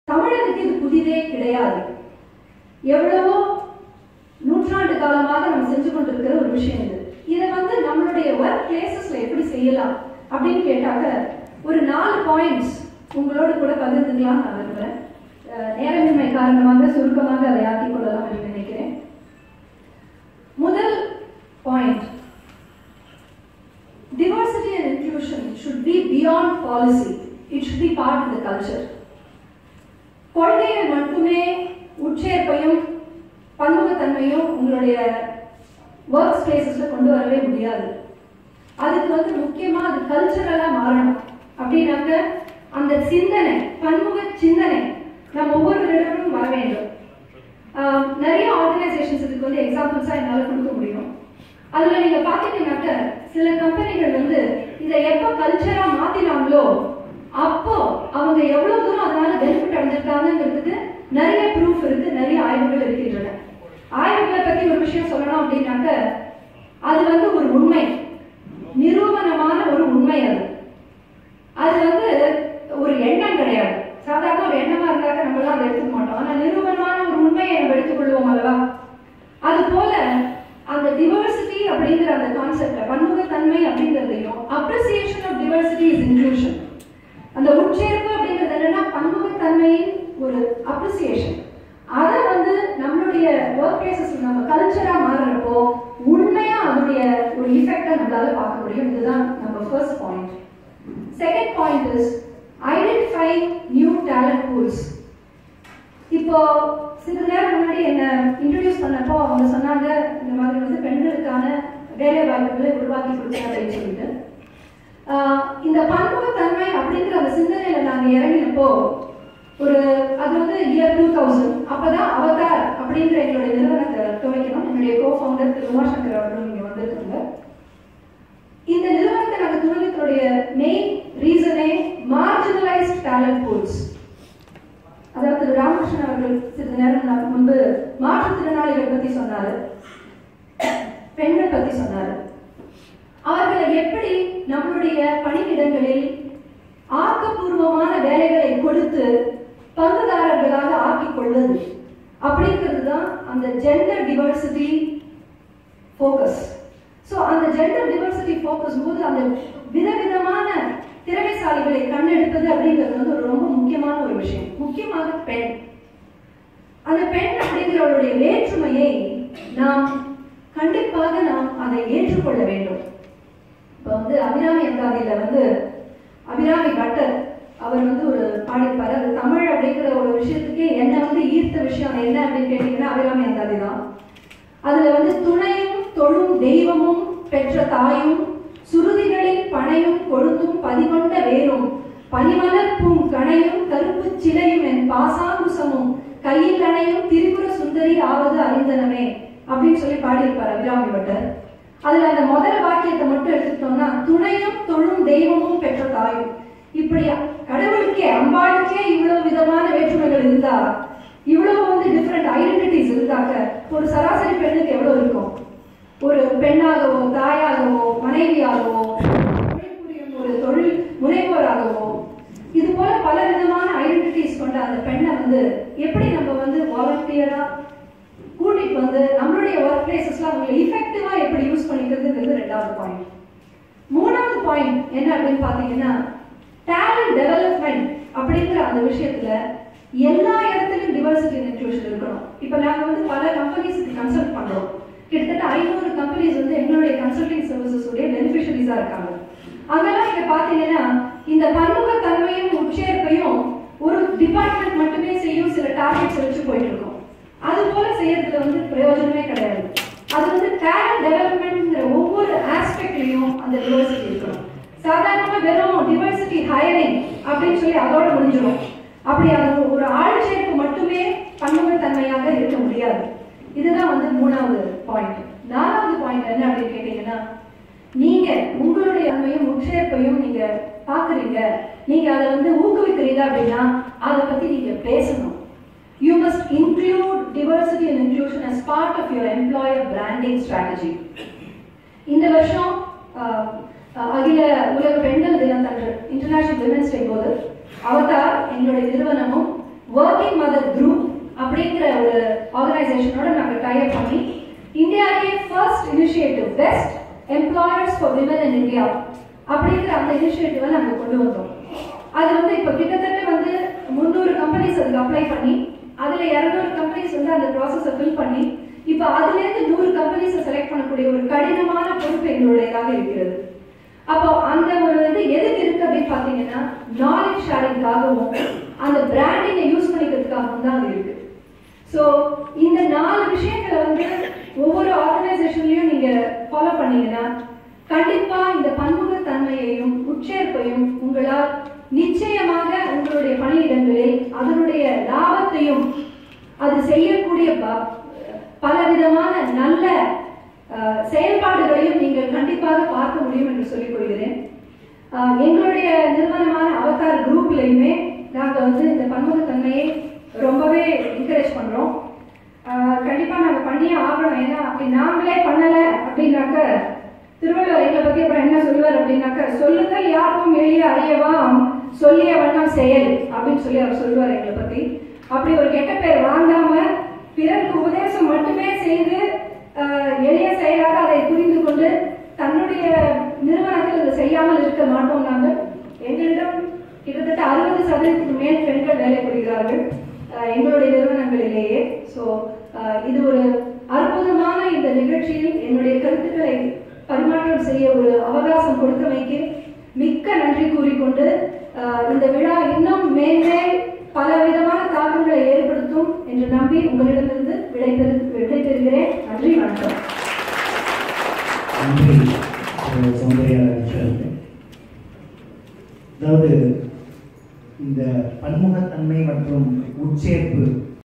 தமிழனுக்கு இது புதிதே கிடையாது எவ்வளவோ நூற்றாண்டு காலமாக நம்ம செஞ்சு கொண்டிருக்கிற ஒரு விஷயம் இது இதை வந்து நம்மளுடைய ஒர்க் பிளேசஸ்ல எப்படி செய்யலாம் அப்படின்னு கேட்டாக்க ஒரு நாலு பாயிண்ட்ஸ் உங்களோட கூட பகிர்ந்துக்கலாம் நான் விரும்புகிறேன் அஹ் நேரமின்மை காரணமாக சுருக்கமாக அதை ஆக்கிக் கொள்ளலாம் என்று நினைக்கிறேன் முதல் point diversity and inclusion should be beyond policy it should be part of the culture கொள்கையை மட்டுமே உட்சேர்ப்பையும் பன்முகத்தன்மையும் உங்களுடைய ஒர்க் ஸ்பேசஸ்ல கொண்டு வரவே முடியாது அதுக்கு வந்து முக்கியமா அது கல்ச்சரலா மாறணும் அப்படின்னாக்க அந்த சிந்தனை பன்முக சிந்தனை நம்ம ஒவ்வொருவரிடமும் வர வேண்டும் ஆஹ் நிறைய ஆர்கனைசேஷன்ஸ் இதுக்கு வந்து எக்ஸாம்பிள்ஸா என்னால கொடுக்க முடியும் அதுல நீங்க பாத்தீங்கன்னாக்க சில கம்பெனிகள் வந்து இதை எப்ப கல்ச்சரா மாத்தினாங்களோ அப்போ அவங்க எவ்வளவு தூரம் அதனால பெனிஃபிட் அடைஞ்சிருக்காங்கிறதுக்கு நிறைய ப்ரூஃப் இருக்கு நிறைய ஆய்வுகள் இருக்கின்றன ஆய்வுகளை பத்தி ஒரு விஷயம் சொல்லணும் அப்படின்னாக்க அது வந்து ஒரு உண்மை நிரூபணமான ஒரு உண்மை அது அது வந்து ஒரு எண்ணம் கிடையாது சாதாரண ஒரு எண்ணமா இருந்தாக்க நம்மளாம் அதை எடுத்துக்க மாட்டோம் ஆனா நிரூபணமான ஒரு உண்மையை நம்ம எடுத்துக்கொள்வோம் அல்லவா அது போல அந்த டிவர்சிட்டி அப்படிங்கிற அந்த கான்செப்ட் பன்முகத்தன்மை அப்படிங்கிறதையும் appreciation of diversity is inclusion அந்த உட்சேர்ப்பு அப்படிங்கிறது என்னன்னா பன்முகத்தன்மையின் ஒரு அப்ரிசியேஷன் அதை வந்து நம்மளுடைய ஒர்க் பிளேசஸ் நம்ம கல்ச்சரா மாறுறப்போ உண்மையா அதனுடைய ஒரு இஃபெக்டை நம்மளால பார்க்க முடியும் இதுதான் நம்ம first point second point is identify new talent pools இப்போ சிறிது நேரம் முன்னாடி என்ன இன்ட்ரடியூஸ் பண்ணப்போ அவங்க சொன்னாங்க இந்த மாதிரி வந்து பெண்களுக்கான வேலை வாய்ப்புகளை உருவாக்கி கொடுத்தேன் அப்படின்னு சொல்லிட்டு ஆஹ் இந்த பன்முகத்தன்மை அப்படிங்கிற அந்த சிந்தனையில நாங்க இறங்கினப்போ ஒரு அது வந்து இயர் டூ தௌசண்ட் அப்பதான் அவதார் அப்படிங்கிற எங்களுடைய நிறுவனத்தை துவைக்கணும் என்னுடைய கோ ஃபவுண்டர் திரு உமாசங்கர் அவர்களும் இங்க வந்திருக்காங்க இந்த நிறுவனத்தை நாங்க துவக்கத்தினுடைய மெயின் ரீசனே மார்ஜினலைஸ்ட் டேலண்ட் பூல்ஸ் அதாவது திரு ராமகிருஷ்ணன் அவர்கள் சிறிது நேரம் நான் முன்பு மாற்றுத்திறனாளிகள் பத்தி சொன்னாரு பெண்கள் பத்தி சொன்னாரு அவர்களை எப்படி நம்மளுடைய பணியிடங்களில் ஆக்கப்பூர்வமான வேலைகளை கொடுத்து பங்குதாரர்களாக ஆக்கிக் கொள்வது அப்படிங்கிறது தான் அந்த ஜெண்டர் டிவர்சிட்டி ஃபோக்கஸ் ஸோ அந்த ஜெண்டர் டிவர்சிட்டி ஃபோக்கஸ் போது அந்த விதவிதமான திறமைசாலிகளை கண்டெடுப்பது அப்படிங்கிறது வந்து ஒரு ரொம்ப முக்கியமான ஒரு விஷயம் முக்கியமாக பெண் அந்த பெண் அப்படிங்கிறவருடைய வேற்றுமையை நாம் கண்டிப்பாக நாம் அதை ஏற்றுக்கொள்ள வேண்டும் இப்போ வந்து அபிராமி அந்தாதியில வந்து அபிராமி பட்டர் அவர் வந்து ஒரு பாடிப்பாரு அது தமிழ் அப்படிங்கிற ஒரு விஷயத்துக்கு என்ன வந்து ஈர்த்த விஷயம் அது என்ன அப்படின்னு கேட்டீங்கன்னா அபிராமி அந்தாதி தான் அதுல வந்து துணையும் தொழும் தெய்வமும் பெற்ற தாயும் சுருதிகளில் பனையும் கொழுந்தும் பதிகொண்ட வேரும் பனிமலர் பூம் கணையும் கருப்பு சிலையும் என் பாசாங்குசமும் கையில் அணையும் திரிபுர சுந்தரி ஆவது அறிந்தனமே அப்படின்னு சொல்லி பாடியிருப்பார் அபிராமி பட்டர் அதுல அந்த முதல் வாக்கியத்தை மட்டும் எடுத்துட்டோம்னா துணையும் தொழும் தெய்வமும் பெற்ற தாயும் இப்படி கடவுளுக்கே அம்பாளுக்கே இவ்வளவு விதமான வேற்றுமைகள் இருந்தா இவ்வளவு வந்து டிஃப்ரெண்ட் ஐடென்டிட்டிஸ் இருந்தாக்க ஒரு சராசரி பெண்ணுக்கு எவ்வளவு இருக்கும் ஒரு பெண்ணாகவோ தாயாகவோ மனைவியாகவோ தொழில் புரியும் ஒரு தொழில் முனைவோராகவோ இது போல பல விதமான ஐடென்டிட்டிஸ் கொண்ட அந்த பெண்ணை வந்து எப்படி நம்ம வந்து வாலண்டியரா கூட்டிட்டு வந்து நம்மளுடைய ஒர்க் பிளேசஸ்ல அவங்களை இஃபெக்டிவா எப்படி யூஸ் பண்ணிக்கிறதுங்கிறது ரெண்டாவது பாயிண்ட் மூணாவது பாயிண்ட் என்ன அப்படின்னு பாத்தீங்கன்னா டேலண்ட் டெவலப்மெண்ட் அப்படிங்கிற அந்த விஷயத்துல எல்லா இடத்துலயும் டிவர்சிட்டி அண்ட் இன்க்ளூஷன் இருக்கணும் இப்போ நாங்க வந்து பல கம்பெனிஸ்க்கு கன்சல்ட் பண்றோம் கிட்டத்தட்ட ஐநூறு கம்பெனிஸ் வந்து எங்களுடைய கன்சல்டிங் சர்வீசஸ் உடைய பெனிஃபிஷரிஸா இருக்காங்க அங்கெல்லாம் நீங்க பாத்தீங்கன்னா இந்த பன்முகத்தன்மையும் உட்சேர்ப்பையும் ஒரு டிபார்ட்மெண்ட் மட்டுமே செய்யும் சில டார்கெட்ஸ் வச்சு போயிட்டு இருக்கோம் அது போல செய்யறதுல வந்து பிரயோஜனமே கிடையாது அது வந்து டேலண்ட் டெவலப்மெண்ட்ங்கிற ஒவ்வொரு ஆஸ்பெக்ட்லயும் அந்த டிவர்சிட்டி இருக்கணும் சாதாரணமா வெறும் டிவர்சிட்டி ஹையரிங் அப்படின்னு சொல்லி அதோட முடிஞ்சிடும் அப்படி அது ஒரு ஆள் சேர்ப்பு மட்டுமே பன்முகத்தன்மையாக இருக்க முடியாது இதுதான் வந்து மூணாவது பாயிண்ட் நாலாவது பாயிண்ட் என்ன அப்படின்னு கேட்டீங்கன்னா நீங்க உங்களுடைய அண்மையும் உட்சேர்ப்பையும் நீங்க பாக்குறீங்க நீங்க அதை வந்து ஊக்குவிக்கிறீங்க அப்படின்னா அதை பத்தி நீங்க பேசணும் You must include diversity and inclusion as part of your employer branding strategy. இந்த வருஷம் ஆஹ், ஆஹ், அகில உலக பெண்கள் தினம் அன்று இன்டர்நேஷனல் விமென்ஸ் டே போது அவதார் எங்களுடைய நிறுவனமும் ஒர்க்கிங் மதர் குரூப் அப்படிங்கிற ஒரு ஆர்கனைசேஷனோட நாங்கள் டைப் பண்ணி இந்தியாவிலேயே first initiative best employers for women in India அப்படிங்கிற அந்த இனிஷியேட்டிவை நாங்கள் கொண்டு வந்தோம் அது வந்து இப்போ கிட்டத்தட்ட வந்து முந்நூறு கம்பெனிஸ் அதுக்கு அப்ளை பண்ணி அதுல இரநூறு கம்பெனிஸ் வந்து அந்த ப்ராசஸை ஃபில் பண்ணி இப்போ அதுலேருந்து நூறு கம்பெனிஸை செலக்ட் பண்ணக்கூடிய ஒரு கடினமான பொறுப்பு எங்களுடையதாக இருக்கிறது அப்போ அந்த ஒரு இது எதுக்கு இருக்கு அப்படின்னு பார்த்தீங்கன்னா நாலேஜ் ஷேரிங்காகவும் அந்த பிராண்டிங்கை யூஸ் பண்ணிக்கிறதுக்காகவும் தான் அது இருக்கு ஸோ இந்த நாலு விஷயங்களை வந்து ஒவ்வொரு ஆர்கனைசேஷன்லையும் நீங்க ஃபாலோ பண்ணீங்கன்னா கண்டிப்பா இந்த பன்முகத்தன்மையையும் உட்சேர்ப்பையும் உங்களால் நிச்சயமாக உங்களுடைய பணியிடங்களில் அதனுடைய லாபத்தையும் அது செய்யக்கூடிய ப- பலவிதமான நல்ல அஹ், செயல்பாடுகளையும் நீங்கள் கண்டிப்பாக பார்க்க முடியும் என்று சொல்லிக் கொள்கிறேன் அஹ், எங்களுடைய நிறுவனமான அவதார் குரூப்லையுமே நாங்கள் வந்து இந்த பன்முகத்தன்மையை ரொம்பவே என்கரேஜ் பண்றோம் அஹ், கண்டிப்பா நாங்கள் பண்ணியே ஆகணும் ஏன்னா அப்படி நாங்களே பண்ணல அப்படின்னாக்க திருவள்ளுவர் எங்களை பத்தி அப்புறம் என்ன சொல்லுவார் அப்படின்னாக்க சொல்லுங்கள் யாருக்கும் எளிய அறியவாம் சொல்லிய வண்ணம் செயல் அப்படின்னு சொல்லி அவர் சொல்லுவார் எங்களை பத்தி அப்படி ஒரு கெட்ட பேர் வாங்காம பிறருக்கு உபதேசம் மட்டுமே செய்து அஹ், எளிய செயலாக அதை புரிந்து கொண்டு தன்னுடைய நிறுவனத்தில் அதை செய்யாமல் இருக்க மாட்டோம் நாங்கள் எங்களிடம் கிட்டத்தட்ட அறுபது சதவீதத்துக்கு மேல் பெண்கள் வேலை புரிகிறார்கள் அஹ், எங்களுடைய நிறுவனங்களிலேயே ஸோ இது ஒரு அற்புதமான இந்த நிகழ்ச்சியில் என்னுடைய கருத்துக்களை பரிமாற்றம் செய்ய ஒரு அவகாசம் கொடுத்தமைக்கு மிக்க நன்றி கூறிக்கொண்டு அஹ், இந்த விழா இன்னும் மேன்மேல் பல விதமான தாக்கங்களை ஏற்படுத்தும் என்று நம்பி உங்களிடமிருந்து விடைபெறு விடைபெறுகிறேன் நன்றி வணக்கம் நன்றி திரு சௌந்தர்யா அவர்களுக்கு. அதாவது இந்த பன்முகத்தன்மை மற்றும் உட்சேர்ப்பு